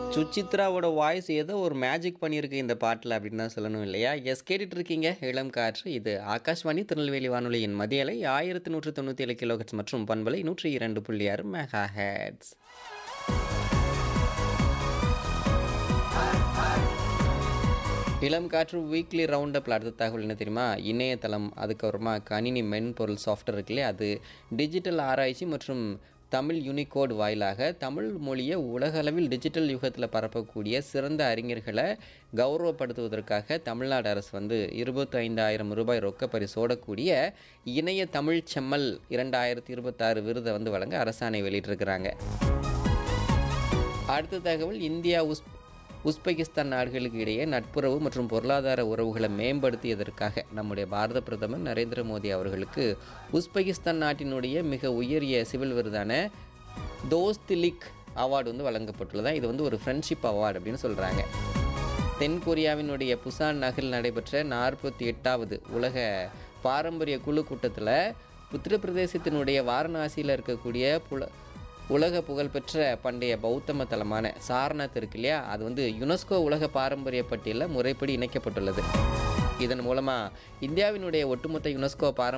சுசித்ராவோட voice ஏதோ ஒரு magic பண்ணியிருக்கு இந்த பாட்டில் அப்படின்னு தான் சொல்லணும் இல்லையா எஸ் கேட்டுட்டு இருக்கீங்க இளம் காற்று இது ஆகாஷ்வாணி திருநெல்வேலி வானொலியின் மதியலை ஆயிரத்தி நூற்று தொண்ணூற்றி ஏழு கிலோஹெட்ஸ் மற்றும் பண்பலை நூற்றி இரண்டு புள்ளி ஆறு மெகா ஹெட்ஸ் இளம் காற்று வீக்லி ரவுண்ட் அப்பில் அடுத்த தகவல் என்ன தெரியுமா இணையதளம் அதுக்கப்புறமா கணினி மென்பொருள் சாஃப்ட்வேர் இருக்குல்லையே அது டிஜிட்டல் ஆராய்ச்சி மற்றும் தமிழ் யூனிகோட் வாயிலாக தமிழ் மொழியை உலகளவில் டிஜிட்டல் யுகத்தில் பரப்பக்கூடிய சிறந்த அறிஞர்களை கௌரவப்படுத்துவதற்காக தமிழ்நாடு அரசு வந்து இருபத்தைந்தாயிரம் ரூபாய் ரொக்க பரிசோடக்கூடிய இணைய தமிழ் செம்மல் இரண்டாயிரத்தி இருபத்தாறு விருதை வந்து வழங்க அரசாணை வெளியிட்டிருக்கிறாங்க அடுத்த தகவல் இந்தியா உஸ் உஸ்பெகிஸ்தான் நாடுகளுக்கு இடையே நட்புறவு மற்றும் பொருளாதார உறவுகளை மேம்படுத்தியதற்காக நம்முடைய பாரத பிரதமர் நரேந்திர மோடி அவர்களுக்கு உஸ்பெகிஸ்தான் நாட்டினுடைய மிக உயரிய சிவில் விருதான தோஸ்திலிக் அவார்டு வந்து வழங்கப்பட்டுள்ளதா இது வந்து ஒரு ஃப்ரெண்ட்ஷிப் அவார்டு அப்படின்னு சொல்கிறாங்க தென் கொரியாவினுடைய புசான் நகரில் நடைபெற்ற நாற்பத்தி எட்டாவது உலக பாரம்பரிய குழு கூட்டத்தில் உத்தரப்பிரதேசத்தினுடைய வாரணாசியில் இருக்கக்கூடிய புல உலக புகழ்பெற்ற பண்டைய பௌத்தம தலமான சாரநாத் இருக்கு இல்லையா அது வந்து யுனெஸ்கோ உலக பாரம்பரிய பட்டியலில் முறைப்படி இணைக்கப்பட்டுள்ளது இதன் மூலமாக இந்தியாவினுடைய ஒட்டுமொத்த யுனெஸ்கோ பாரம்பரிய